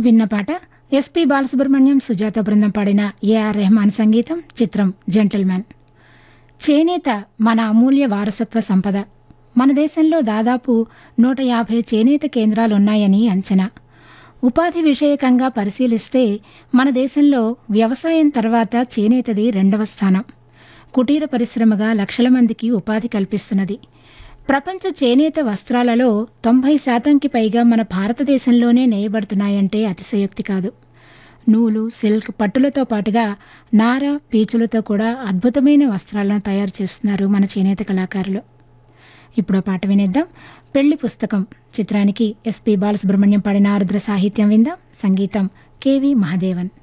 విన్న పాట ఎస్పి బాలసుబ్రహ్మణ్యం సుజాత బృందం పాడిన ఏఆర్ రెహమాన్ సంగీతం చిత్రం జెంటిల్మెన్ చేనేత మన అమూల్య వారసత్వ సంపద మన దేశంలో దాదాపు నూట యాభై చేనేత కేంద్రాలున్నాయని అంచనా ఉపాధి విషయకంగా పరిశీలిస్తే మన దేశంలో వ్యవసాయం తర్వాత చేనేతది రెండవ స్థానం కుటీర పరిశ్రమగా లక్షల మందికి ఉపాధి కల్పిస్తున్నది ప్రపంచ చేనేత వస్త్రాలలో తొంభై శాతంకి పైగా మన భారతదేశంలోనే నేయబడుతున్నాయంటే అతిశయోక్తి కాదు నూలు సిల్క్ పట్టులతో పాటుగా నార పీచులతో కూడా అద్భుతమైన వస్త్రాలను తయారు చేస్తున్నారు మన చేనేత కళాకారులు ఇప్పుడు ఆ పాట వినేద్దాం పెళ్లి పుస్తకం చిత్రానికి ఎస్పి బాలసుబ్రహ్మణ్యం పాడిన ఆరుద్ర సాహిత్యం విందాం సంగీతం కెవి మహాదేవన్